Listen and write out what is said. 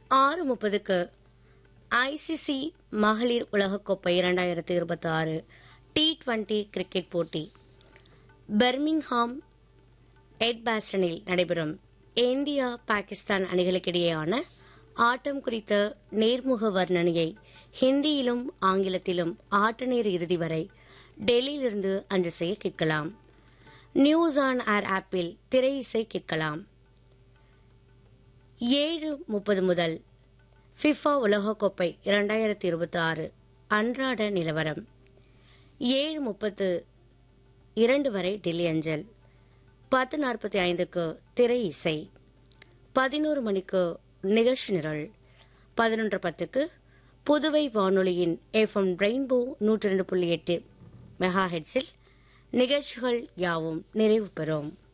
ஆறு முப்பதுக்கு ஐசிசி மகளிர் உலகக்கோப்பை இரண்டாயிரத்தி இருபத்தி ஆறு டி டுவெண்டி கிரிக்கெட் போட்டி பெர்மிங்ஹாம் எட்பாஸ்டனில் நடைபெறும் இந்தியா பாகிஸ்தான் அணிகளுக்கிடையேயான ஆட்டம் குறித்த நேர்முக வர்ணனையை ஹிந்தியிலும் ஆங்கிலத்திலும் ஆட்ட நேர இறுதி வரை டெல்லியிலிருந்து அஞ்சு செய்ய கேட்கலாம் நியூஸ் ஆன் ஏர் ஆப்பில் திரை இசை கேட்கலாம் ஏழு முப்பது முதல் ஃபிஃபா உலகக்கோப்பை இரண்டாயிரத்தி இருபத்தி ஆறு அன்றாட நிலவரம் ஏழு முப்பத்து இரண்டு வரை டெல்லி அஞ்சல் பத்து நாற்பத்தி ஐந்துக்கு திரை இசை பதினோரு மணிக்கு நிகழ்ச்சி நிரல் பதினொன்று பத்துக்கு புதுவை வானொலியின் எஃப்எம் ரெயின்போ நூற்றி ரெண்டு புள்ளி எட்டு மெகா ஹெட்ஸில் நிகழ்ச்சிகள் யாவும் நிறைவு பெறும்